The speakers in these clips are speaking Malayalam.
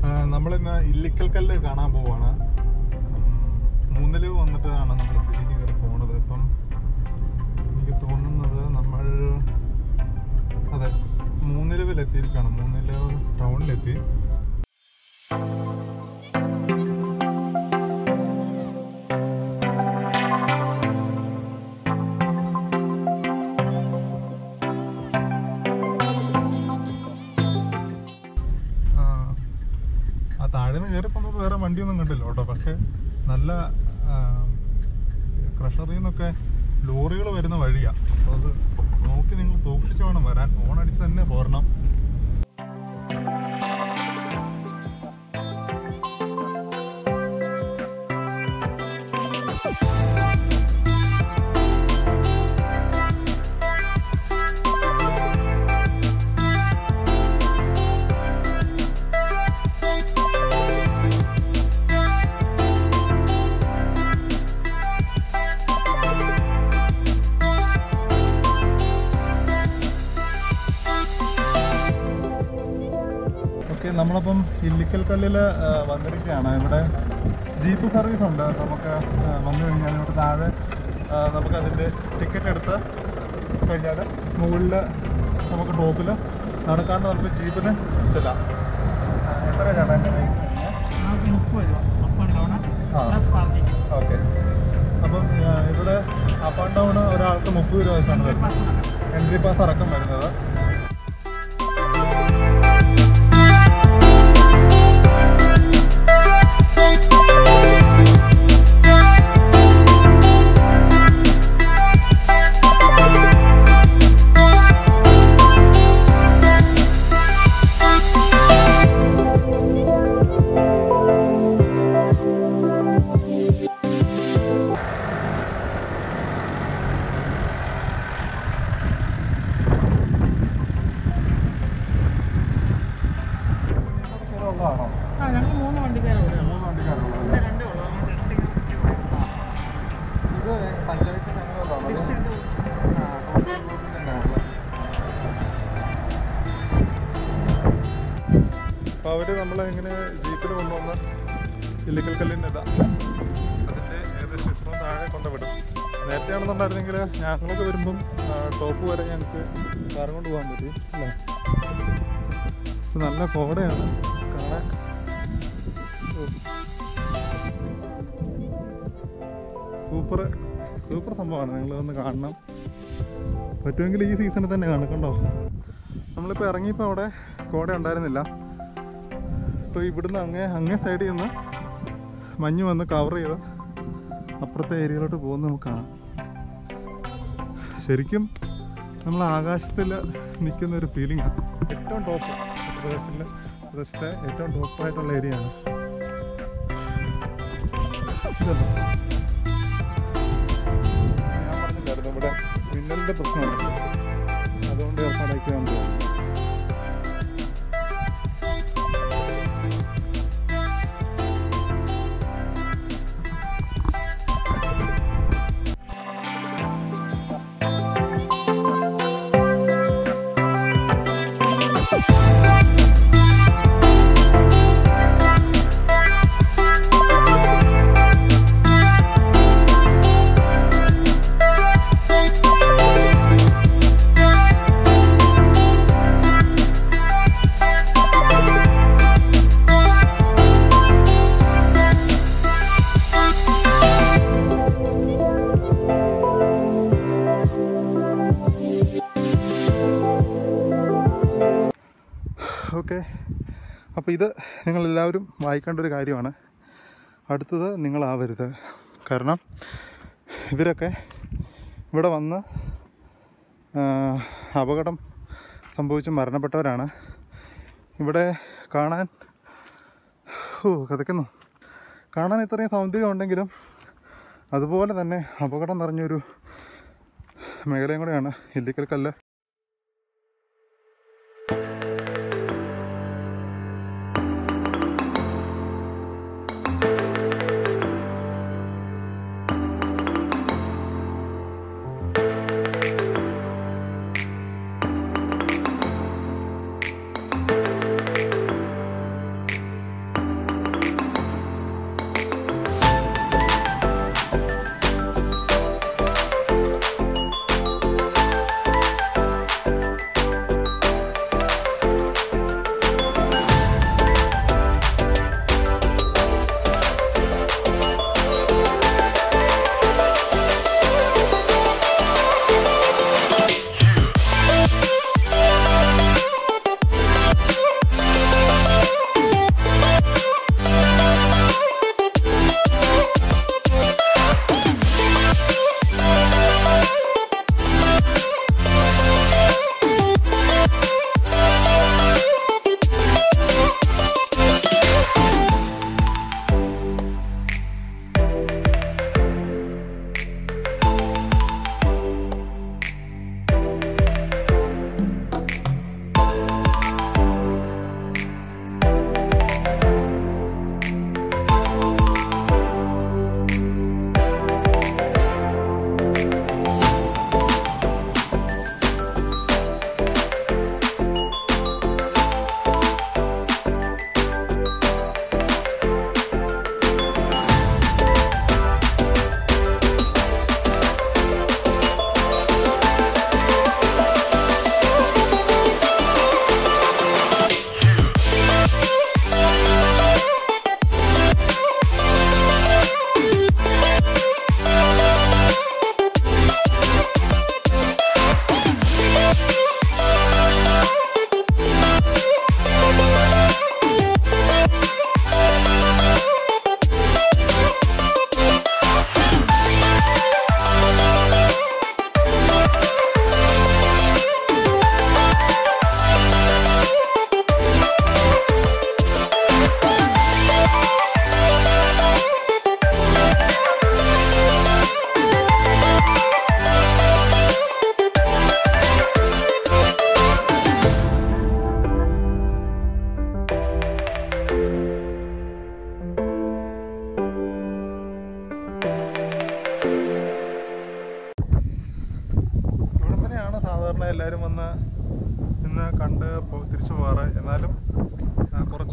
നമ്മളിന്ന് ഇല്ലിക്കൽ കല്ല് കാണാൻ പോവാണ് മൂന്നില് വന്നിട്ടാണ് നമ്മൾ തിരിഞ്ഞ് കയറി പോണത് ഇപ്പം എനിക്ക് തോന്നുന്നത് നമ്മൾ അതെ മൂന്നിലവിൽ എത്തിയിരിക്കുകയാണ് മൂന്നിലവ് ടൗണിലെത്തി ആ, ആ താഴെ നിന്ന് കയറി പോകുന്നത് വേറെ വണ്ടിയൊന്നും കണ്ടില്ല കേട്ടോ പക്ഷെ നല്ല ക്രഷറിൽ നിന്നൊക്കെ ലോറികൾ വരുന്ന വഴിയാ അപ്പോൾ അത് നോക്കി നിങ്ങൾ സൂക്ഷിച്ച് വേണം വരാൻ ഓണടിച്ച് തന്നെ പോരണം ഓക്കെ നമ്മളപ്പം ഇല്ലിക്കൽ കല്ലിൽ വന്നിരിക്കുകയാണ് ഇവിടെ ജീപ്പ് സർവീസ് ഉണ്ട് നമുക്ക് ആ, വന്നു കഴിഞ്ഞാൽ ഇവിടെ താഴെ ആ, നമുക്ക് അതിൻ്റെ ടിക്കറ്റ് എടുത്ത് കഴിഞ്ഞാൽ മുകളിൽ നമുക്ക് ടോപ്പിൽ നടക്കാണ്ട് നമുക്ക് ജീപ്പിന് ചെല്ലാം ആ, എത്ര ചേട്ടാ എൻ്റെ നമുക്ക് മുപ്പത് രൂപ അപ്പ് ആൻഡ് ഡൗൺ ആ. പ്ലസ് പാർക്കിംഗ് ഓക്കെ അപ്പം ആ, ഇവിടെ അപ്പ് ആൻഡ് ഡൗൺ ഒരാൾക്ക് മുപ്പത് രൂപ വെച്ചാണ് വരുന്നത് എൻട്രി പാസ് അടക്കം വരുന്നത് ഉള്ളതാണോ ആ ഞങ്ങൾ മൂന്ന് വണ്ടിക്കാരുള്ളൂ മൂന്ന് വണ്ടിക്കാരുള്ളത് ഇവിടെ രണ്ടേ ഉള്ളൂ അതുകൊണ്ട് ടെസ്റ്റിംഗ് ഇത് പഞ്ചായത്തിന് അങ്ങനെയുള്ളതാണോ അതോ? ഡിസ്ട്രിക്ട് ആ, ടോട്ടൽ റൂട്ടിൽ തന്നെയാണല്ലേ? അപ്പൊ അവര് നമ്മളെ ഇങ്ങനെ ജീപ്പിൽ കൊണ്ടുവന്ന് ഇല്ലിക്കൽ കല്ലിൻ്റെ ഇതാ അതിൻ്റെ ഏകദേശം ഇത്രയും താഴെ കൊണ്ടുവിടും നേരത്തെ ആണെന്നുണ്ടായിരുന്നെങ്കിൽ ഞങ്ങളൊക്കെ വരുമ്പം ആ, ടോപ്പ് വരെ ഞങ്ങൾക്ക് കാറും കൊണ്ട് പോകാൻ പറ്റി അല്ലേ ഇത് നല്ല കോടയാണ് കാണാൻ സൂപ്പർ സൂപ്പർ സംഭവമാണ് നിങ്ങളതൊന്ന് കാണണം പറ്റുമെങ്കിൽ ഈ സീസണിൽ തന്നെ കാണും കണ്ടോ നമ്മളിപ്പോൾ ഇറങ്ങിയപ്പോൾ അവിടെ കോട ഉണ്ടായിരുന്നില്ല ഇപ്പോൾ ഇവിടുന്ന് അങ്ങേ അങ്ങേ സൈഡിൽ നിന്ന് മഞ്ഞ് വന്ന് കവർ ചെയ്ത് അപ്പുറത്തെ ഏരിയയിലോട്ട് പോകുന്നത് നമുക്ക് കാണാം ശരിക്കും നമ്മൾ ആകാശത്തിൽ നിൽക്കുന്ന ഒരു ഫീലിംഗ് ഏറ്റവും ടോപ്പ് പ്രദേശത്തിലെ പ്രദേശത്തെ ഏറ്റവും ടോപ്പായിട്ടുള്ള ഏരിയ ആണ് ഇതുണ്ടോ ഞാൻ പറഞ്ഞില്ലായിരുന്നു ഇവിടെ മിന്നലിന്റെ പ്രശ്നമുണ്ട് അതുകൊണ്ട് ഏർപ്പാടാക്കിയാന്ന് തോന്നുന്നു ഓക്കെ അപ്പോൾ ഇത് നിങ്ങളെല്ലാവരും വായിക്കേണ്ട ഒരു കാര്യമാണ് അടുത്തത് നിങ്ങളാവരുത് കാരണം ഇവരൊക്കെ ഇവിടെ വന്ന് ആ, അപകടം സംഭവിച്ച് മരണപ്പെട്ടവരാണ് ഇവിടെ കാണാൻ ഓ കഥക്കുന്നു കാണാൻ ഇത്രയും സൗന്ദര്യം ഉണ്ടെങ്കിലും അതുപോലെ തന്നെ അപകടം നിറഞ്ഞൊരു മേഖലയും കൂടെയാണ് ഇല്ലിക്കൽ കല്ല്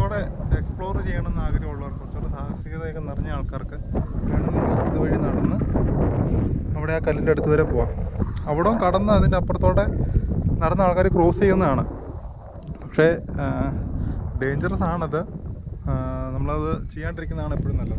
കുറച്ചുകൂടെ എക്സ്പ്ലോർ ചെയ്യണമെന്ന് ആഗ്രഹമുള്ളവർക്ക് കുറച്ചുകൂടെ സാഹസികതയൊക്കെ നിറഞ്ഞ ആൾക്കാർക്ക് വേണമെങ്കിൽ ഇതുവഴി നടന്ന് അവിടെ ആ കല്ലിൻ്റെ അടുത്ത് വരെ പോവാം അവിടെ കടന്ന് അതിൻ്റെ അപ്പുറത്തോടെ നടന്ന ആൾക്കാർ ക്രോസ് ചെയ്യുന്നതാണ് പക്ഷേ ഡേഞ്ചറസ് ആണത് ആ, നമ്മളത് ചെയ്യാണ്ടിരിക്കുന്നതാണ് എപ്പോഴും നല്ലത്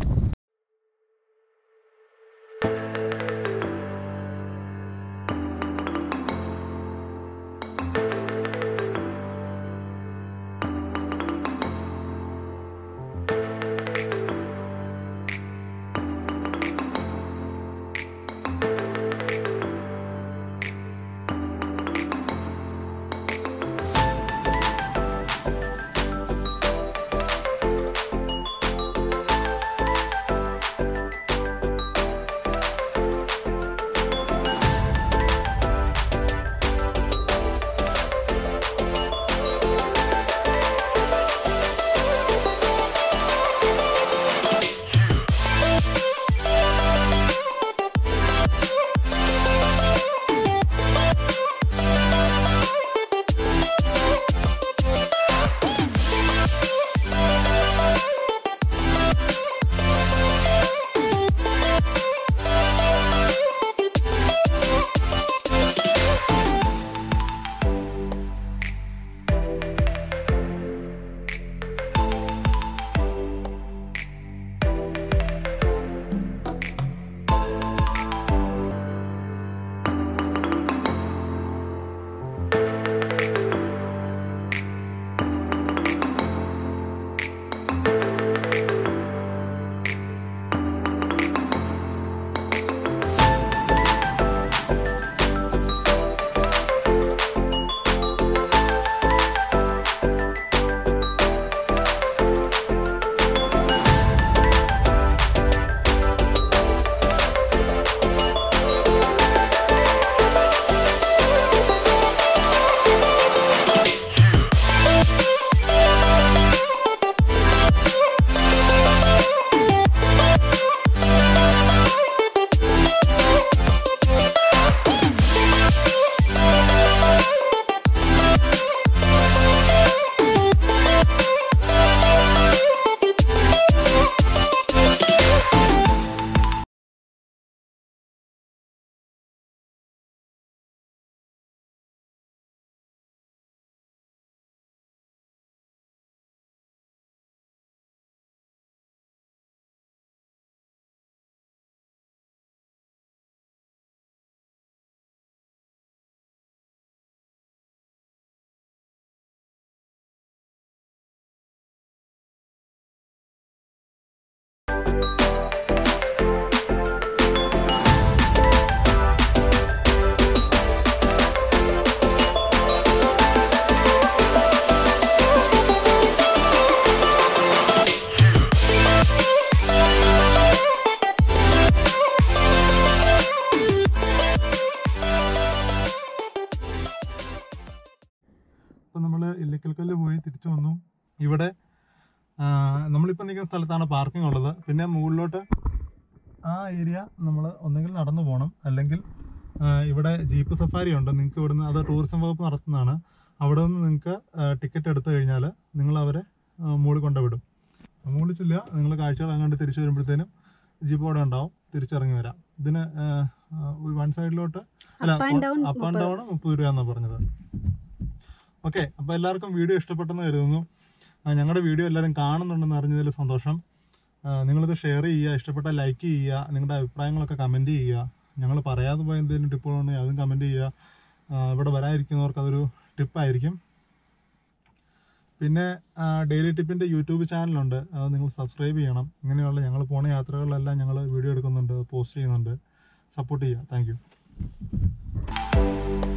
ഇപ്പം നമ്മൾ ഇല്ലിക്കൽക്കല്ല് പോയി തിരിച്ചു വന്നു ഇവിടെ ആ, നമ്മളിപ്പോൾ നിൽക്കുന്ന സ്ഥലത്താണ് പാർക്കിംഗ് ഉള്ളത് പിന്നെ മുകളിലോട്ട് ആ ഏരിയ നമ്മൾ ഒന്നെങ്കിൽ നടന്നു പോകണം അല്ലെങ്കിൽ ആ, ഇവിടെ ജീപ്പ് സഫാരി ഉണ്ട് നിങ്ങൾക്ക് ഇവിടുന്ന് അത് ടൂറിസം വകുപ്പ് നടത്തുന്നതാണ് അവിടെ നിന്ന് നിങ്ങൾക്ക് ടിക്കറ്റ് എടുത്തു കഴിഞ്ഞാൽ നിങ്ങൾ അവരെ ആ, മുകളിൽ കൊണ്ടുവിടും മുകളിൽ ചെല്ലുക നിങ്ങൾ കാഴ്ചകൾ അങ്ങോട്ട് തിരിച്ചു വരുമ്പോഴത്തേനും ജീപ്പ് അവിടെ ഉണ്ടാവും തിരിച്ചിറങ്ങി വരാം ഇതിന് വൺ സൈഡിലോട്ട് അല്ല Up and down up and down മുപ്പത് രൂപ എന്നാണ് പറഞ്ഞത് ഓക്കെ അപ്പോൾ എല്ലാവർക്കും വീഡിയോ ഇഷ്ടപ്പെട്ടെന്ന് കരുതുന്നു ആ, ഞങ്ങളുടെ വീഡിയോ എല്ലാവരും കാണുന്നുണ്ടെന്ന് അറിഞ്ഞതിൽ സന്തോഷം ആ, നിങ്ങളിത് ഷെയർ ചെയ്യുക ഇഷ്ടപ്പെട്ടാൽ ലൈക്ക് ചെയ്യുക നിങ്ങളുടെ അഭിപ്രായങ്ങളൊക്കെ കമൻറ്റ് ചെയ്യുക ഞങ്ങൾ പറയാതെ പോയ എന്തെങ്കിലും ടിപ്പുകളുണ്ടെങ്കിൽ അതും കമൻറ്റ് ചെയ്യുക ആ, ഇവിടെ വരാതിരിക്കുന്നവർക്ക് അതൊരു ടിപ്പായിരിക്കും പിന്നെ ഡെയിലി ടിപ്പിൻ്റെ യൂട്യൂബ് ചാനലുണ്ട് അത് നിങ്ങൾ സബ്സ്ക്രൈബ് ചെയ്യണം ഇങ്ങനെയുള്ള ഞങ്ങൾ പോണ യാത്രകളിലെല്ലാം ഞങ്ങൾ വീഡിയോ എടുക്കുന്നുണ്ട് പോസ്റ്റ് ചെയ്യുന്നുണ്ട് സപ്പോർട്ട് ചെയ്യുക താങ്ക്